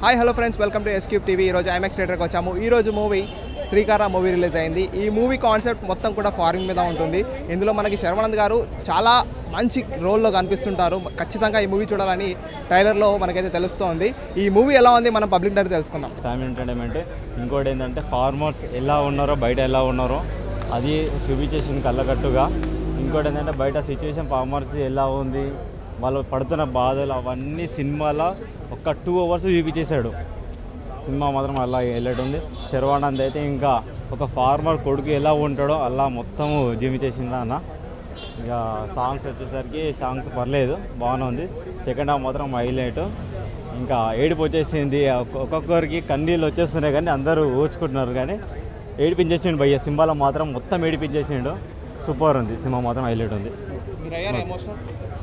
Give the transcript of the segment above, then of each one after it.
Hi hello friends welcome to S cube TV ఈరోజు IMAX థియేటర్కి వచ్చాము ఈరోజు మూవీ శ్రీకార మూవీ రిలీజ్ అయింది ఈ మూవీ కాన్సెప్ట్ మొత్తం కూడా ఫారిన్ మీద ఉంటుంది ఇందులో మనకి శర్వానంద్ గారు చాలా మంచి రోల్లో కనిపిస్తుంటారు ఖచ్చితంగా ఈ మూవీ చూడాలని ట్రైలర్లో మనకైతే తెలుస్తోంది ఈ మూవీ ఎలా ఉంది మనం పబ్లిక్ డైరీ తెలుసుకుందాం ఫ్యామిలీ ఎంటర్టైన్మెంట్ ఇంకోటి ఏంటంటే ఫార్మర్స్ ఎలా ఉన్నారో బయట ఎలా ఉన్నారో అది చూపించేసింది కళ్ళకట్టుగా ఇంకోటి ఏంటంటే బయట సిచ్యువేషన్ ఫార్మర్స్ ఎలా ఉంది వాళ్ళు పడుతున్న బాధలు అవన్నీ సినిమాలో ఒక టూ అవర్స్ చూపించేశాడు సినిమా మాత్రం అలా వెళ్ళేది ఉంది శర్వానంద్ అయితే ఇంకా ఒక ఫార్మర్ కొడుకు ఎలా ఉంటాడో అలా మొత్తము జీవించేసింది అన్న ఇక సాంగ్స్ వచ్చేసరికి సాంగ్స్ పర్లేదు బాగానే ఉంది సెకండ్ హాఫ్ మాత్రం హైలైట్ ఇంకా ఏడుపు వచ్చేసింది ఒక్కొ- ఒక్కొక్కరికి కన్నీళ్ళు వచ్చేస్తున్నాయి కానీ అందరూ ఊచుకుంటున్నారు కానీ ఏడిపించేసిండు భయ్య సింబాలో మాత్రం మొత్తం ఏడిపించేసిండు సూపర్ ఉంది సినిమా మాత్రం హైలైట్ ఉంది మీరు అయ్యారు ఎమోషనల్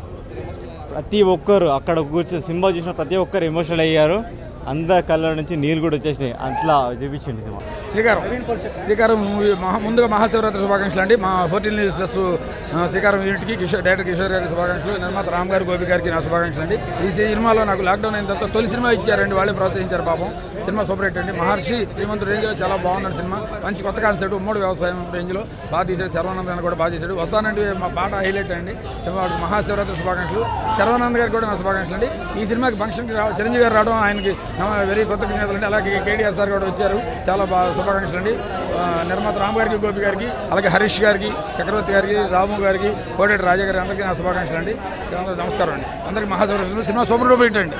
ప్రతి ఒక్కరు అక్కడ కూర్చొని సినిమా చూసిన ప్రతి ఒక్కరు ఎమోషనల్ అయ్యారు అందరి కళ్ళ నుంచి నీళ్ళు కూడా వచ్చేసినాయి అట్లా చూపించింది సినిమా శ్రీకారం శ్రీకారం మూవీ మహా ముందుగా మహాశివరాత్రి శుభాకాంక్షలు అండి మా ఫోర్టీన్ న్యూస్ ప్లస్ ఆ, శ్రీకారం యూనిట్కి కిషోర్ డైరెక్టర్ కిషోర్ గారికి శుభాకాంక్షలు నిర్మాత రామ్ గారు గోపి గారికి నా శుభాకాంక్షలు అండి ఈ సినిమాలో నాకు లాక్డౌన్ అయిన తర్వాత తొలి సినిమా ఇచ్చారండి వాళ్ళే ప్రోత్సహించారు పాపం సినిమా సూపర్ హిట్ అండి మహర్షి శ్రీమంతుడు రేంజ్లో చాలా బాగున్నాడు సినిమా మంచి కొత్త కాన్సెప్ట్ ఉమ్మడి వ్యవసాయం రేంజ్లో బాగా తీసాడు శర్వానంద్ అని కూడా బాగా తీశాడు వస్తానంటే మా పాట హైలైట్ అండి సినిమా మహాశివరాత్రి శుభాకాంక్షలు శర్వానంద్ గారికి కూడా నా శుభాకాంక్షలు అండి ఈ సినిమాకి ఫంక్షన్కి రా చిరంజీవి గారు రావడం ఆయనకి వెరీ కృతజ్ఞతలు అండి అలాగే కేటీఆర్ సార్ కూడా వచ్చారు చాలా బాగా శుభాకాంక్షలు అండి ఆ, నిర్మాత రామ్ గారికి గోపి గారికి అలాగే హరీష్ గారికి చక్రవర్తి గారికి రాము గారికి కోటేటి రాజా గారికి అందరికీ నా శుభాకాంక్షలు అండి అందరికీ నమస్కారం అండి అందరికీ Mahashivratri cinema super duper hit అండి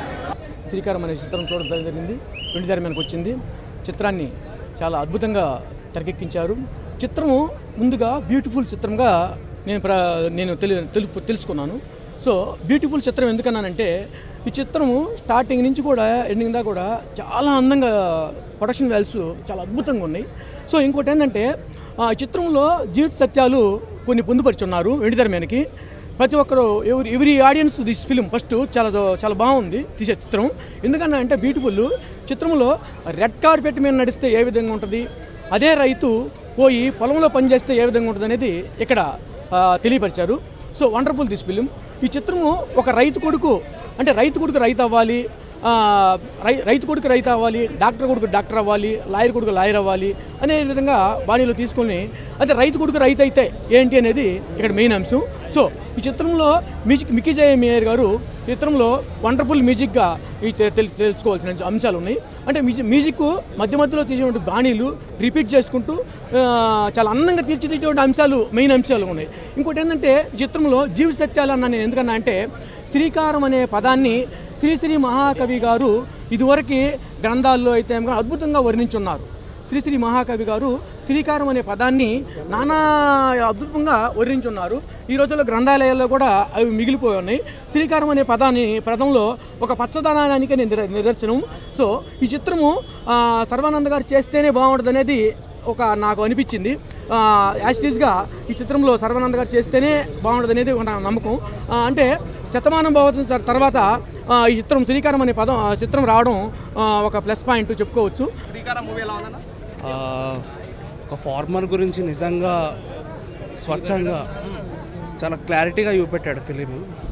శ్రీకారం అనే చిత్రం చూడడం జరిగింది వెండితెర మీదకి వచ్చింది చిత్రాన్ని చాలా అద్భుతంగా తెరకెక్కించారు చిత్రము ముందుగా బ్యూటిఫుల్ చిత్రంగా నేను ప్ర నేను తెలి తెలుపు తెలుసుకున్నాను సో బ్యూటిఫుల్ చిత్రం ఎందుకన్నానంటే ఈ చిత్రము స్టార్టింగ్ నుంచి కూడా ఎండింగ్ దాకా కూడా చాలా అందంగా ప్రొడక్షన్ వాల్యూస్ చాలా అద్భుతంగా ఉన్నాయి సో ఇంకోటి ఏంటంటే ఆ చిత్రంలో జీవిత సత్యాలు కొన్ని పొందుపరుచున్నారు వెండితెర మీదకి ప్రతి ఒక్కరు ఎవరి ఎవరి ఆడియన్స్ దిస్ ఫిలిం ఫస్ట్ చాలా చాలా బాగుంది తీసే చిత్రం ఎందుకన్నా అంటే బ్యూటిఫుల్ చిత్రంలో రెడ్ కార్పెట్ మీద నడిస్తే ఏ విధంగా ఉంటుంది అదే రైతు పోయి పొలంలో పనిచేస్తే ఏ విధంగా ఉంటుంది అనేది ఇక్కడ ఆ, తెలియపరిచారు సో వండర్ఫుల్ దిస్ ఫిలిం ఈ చిత్రము ఒక రైతు కొడుకు అంటే రైతు కొడుకు రైతు అవ్వాలి ఆ, రై రైతు కొడుకు రైతు అవ్వాలి డాక్టర్ కొడుకు డాక్టర్ అవ్వాలి లాయర్ కొడుకు లాయర్ అవ్వాలి అనే విధంగా బాణీలో తీసుకొని అంటే రైతు కొడుకు రైతు అయితే ఏంటి అనేది ఇక్కడ మెయిన్ అంశం సో ఈ చిత్రంలో మ్యూజిక్ మికీ జయ మేయర్ గారు ఈ చిత్రంలో వండర్ఫుల్ మ్యూజిక్గా ఈ తె- తెలు- తెలుసుకోవాల్సిన అంశాలు ఉన్నాయి అంటే మ్యూజిక్ మ్యూజిక్ మధ్య మధ్యలో తీసినటువంటి బాణీలు రిపీట్ చేసుకుంటూ ఆ, చాలా అందంగా తీర్చిదిద్దేటువంటి అంశాలు మెయిన్ అంశాలు ఉన్నాయి ఇంకోటి ఏంటంటే ఈ చిత్రంలో జీవిత సత్యాలు అన్నా నేను ఎందుకన్నా అంటే శ్రీకారం అనే పదాన్ని శ్రీశ్రీ మహాకవి గారు ఇదివరకు గ్రంథాల్లో అయితే ఏమో అద్భుతంగా వర్ణించున్నారు శ్రీశ్రీ మహాకవి గారు శ్రీకారం అనే పదాన్ని నానా అద్భుతంగా వర్ణించున్నారు ఈ రోజుల్లో గ్రంథాలయాల్లో కూడా అవి మిగిలిపోయి ఉన్నాయి శ్రీకారం అనే పదాన్ని పదంలో ఒక పచ్చదనానికి నిదర్- నిదర్శనం సో ఈ చిత్రము ఆ, సర్వానంద్ గారు చేస్తేనే బాగుంటుంది అనేది ఒక నాకు అనిపించింది యాస్టీస్గా ఈ చిత్రంలో సర్వానంద్ గారు చేస్తేనే బాగుంటుంది అనేది ఒక నా నమ్మకం ఆ, అంటే శతమానం భవతం తర్వాత ఆ, ఈ చిత్రం శ్రీకారం అనే పదం ఆ చిత్రం రావడం ఆ, ఒక ప్లస్ పాయింట్ చెప్పుకోవచ్చు శ్రీకార మూవీ ఎలా ఉందన్న ఆ, ఒక ఫార్మర్ గురించి నిజంగా స్వచ్ఛంగా చాలా క్లారిటీగా చూపెట్టాడు ఫిలిం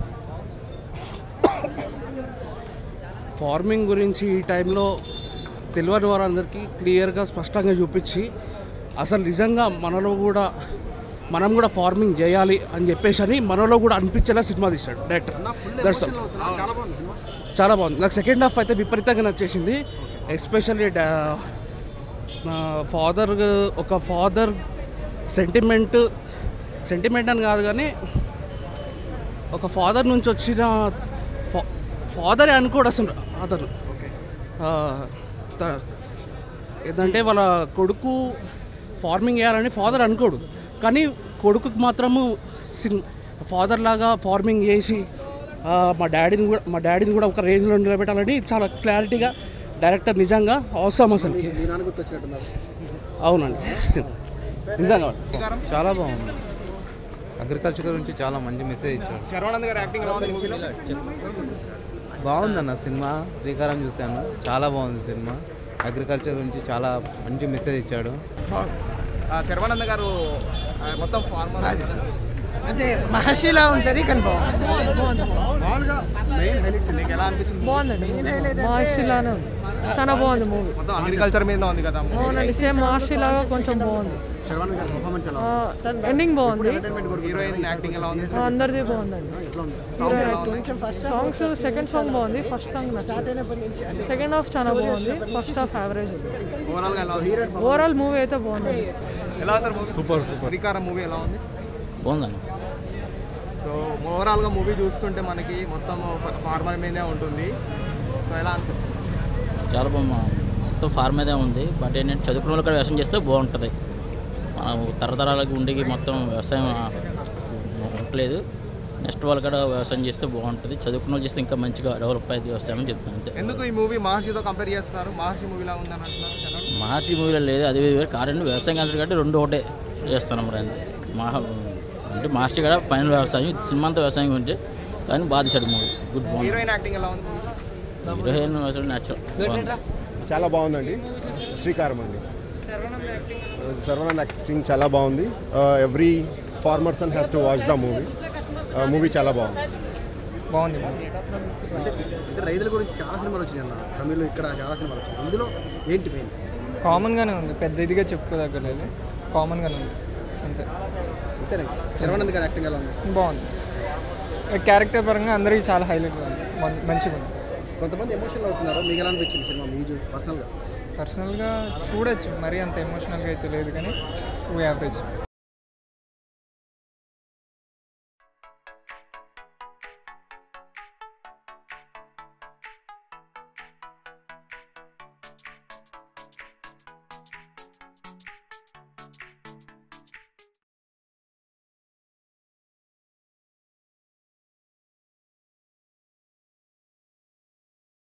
ఫార్మింగ్ గురించి ఈ టైంలో తెలియని వారందరికీ క్లియర్గా స్పష్టంగా చూపించి అసలు నిజంగా మనలో కూడా మనం కూడా ఫార్మింగ్ చేయాలి అని చెప్పేసి అని మనలో కూడా అనిపించేలా సినిమా తీశాడు డైరెక్టర్ దట్స్ ఆల్ చాలా బాగుంది సినిమా చాలా బాగుంది నాకు సెకండ్ హాఫ్ అయితే విపరీతంగా నచ్చేసింది ఎస్పెషల్లీ నా ఫాదర్ ఒక ఫాదర్ సెంటిమెంట్ సెంటిమెంట్ అని కాదు కానీ ఒక ఫాదర్ నుంచి వచ్చిన ఫా- ఫాదరే అనుకోడు అసలు అతను ఆ, త- ఏంటంటే వాళ్ళ కొడుకు ఫార్మింగ్ చేయాలని ఫాదర్ అనుకోడు కానీ కొడుకుకి మాత్రము సిన్ ఫాదర్ లాగా ఫార్మింగ్ చేసి ఆ, మా డాడీని కూడా మా డాడీని కూడా ఒక రేంజ్లో నిలబెట్టాలని చాలా క్లారిటీగా డైరెక్టర్ నిజంగా అవసరం అసలుకి మీ నాన్న గుర్తొచ్చినట్టున్నారు అవునండి నిజంగా చాలా బాగుంది అగ్రికల్చర్ గురించి చాలా మంచి మెసేజ్ ఇచ్చాడు శర్వానంద్ గారి యాక్టింగ్ ఎలా ఉంది మూవీలో బాగుందన్న సినిమా శ్రీకారం చూశాను చాలా బాగుంది సినిమా అగ్రికల్చర్ గురించి చాలా మంచి మెసేజ్ ఇచ్చాడు ఆ, శర్వానంద్ గారు ఆ, మొత్తం ఫార్మర్ అంటే మహర్షిలా ఉంటుంది కానీ బాగుంది మామూలుగా మెయిన్ హైలైట్స్ నీకు ఎలా అనిపించింది బాగుందండి మహర్షిలానే ఉంది చాలా బాగుంది మూవీ మొత్తం అగ్రికల్చర్ మీద ఉంది కదా అవునండి సేమ్ మహర్షి లాగా కొంచెం బాగుంది శర్వానంద్ గారి పర్ఫార్మెన్స్ ఎలా ఉంది ఎండింగ్ బాగుంది హీరోయిన్ యాక్టింగ్ ఎలా ఉంది ఆ, అందరిది బాగుందండి సాంగ్స్ ఎలా ఉన్నాయి సాంగ్స్ సెకండ్ సాంగ్ బాగుంది ఫస్ట్ సాంగ్ నచ్చింది సెకండ్ హాఫ్ చాలా బాగుంది ఫస్ట్ హాఫ్ యావరేజ్ ఉంది ఓవరాల్ గా ఎలా ఉంది ఓవరాల్ మూవీ అయితే బాగుంది ఎలా sir movie super super Sreekaram movie ఎలా ఉంది బాగుందండి సో ఓవరాల్ గా మూవీ చూస్తుంటే మనకి మొత్తం ఫార్మర్ మీదే ఉంటుంది సో ఎలా అనిపిస్తుంది చాలా బాగుంది మొత్తం ఫార్మ్ మీదే ఉంది బట్ ఏంటంటే చదువుకున్న వాళ్ళు కూడా వ్యవసాయం చేస్తే బాగుంటుంది మనం తరతరాలకి ఉండికి మొత్తం వ్యవసాయం ఆ, ఉండట్లేదు నెక్స్ట్ వాళ్ళు కూడా వ్యవసాయం చేస్తే బాగుంటుంది చదువుకున్న వాళ్ళు చేస్తే ఇంకా మంచిగా డెవలప్ అయ్యేది వ్యవసాయం అని చెప్తాను అంతే ఎందుకు ఈ మూవీ మహర్షితో కంపేర్ చేస్తున్నారు మహర్షి మూవీ లా ఉందని అంటున్నారు జనాలు. మహర్షి మూవీలో లేదు అది వేరు కారణం వ్యవసాయం కాదు కాబట్టి రెండు ఒకటే చేస్తాను మరి అంతే మహా అంటే మహర్షి కూడా ఫైనల్ వ్యవసాయం ఇది సినిమా అంతా వ్యవసాయం గురించి కానీ బాధిస్తాడు మూవీ గుడ్ బాగుంది హీరోయిన్ యాక్టింగ్ ఎలా ఉంది హీరోయిన్ వ్యవసాయం న్యాచురల్ చాలా బాగుందండి శ్రీకారం అండి సర్వనంద్ యాక్టింగ్ చాలా బాగుంది every farmer son has to watch the movie movie చాలా బాగుంది బాగుంది అంటే రైతుల గురించి చాలా సినిమాలు వచ్చినాయి అన్న తమిళ్లో ఇక్కడ చాలా సినిమాలు వచ్చినాయి ఇందులో ఏంటి మెయిన్ కామన్గానే ఉంది పెద్ద ఇదిగా చెప్పుకోదగ్గలేదు కామన్గానే ఉంది అంతే అంతేనా శర్వానంద్ గారి యాక్టింగ్ ఎలా ఉంది బాగుంది క్యారెక్టర్ పరంగా అందరికీ చాలా హైలైట్ ఉంది మం- మంచిగా ఉంది కొంతమంది ఎమోషనల్ అవుతున్నారు మీకు ఎలా అనిపించింది సినిమా మీ పర్సనల్గా పర్సనల్గా చూడొచ్చు మరీ అంత ఎమోషనల్గా అయితే లేదు కానీ యావరేజ్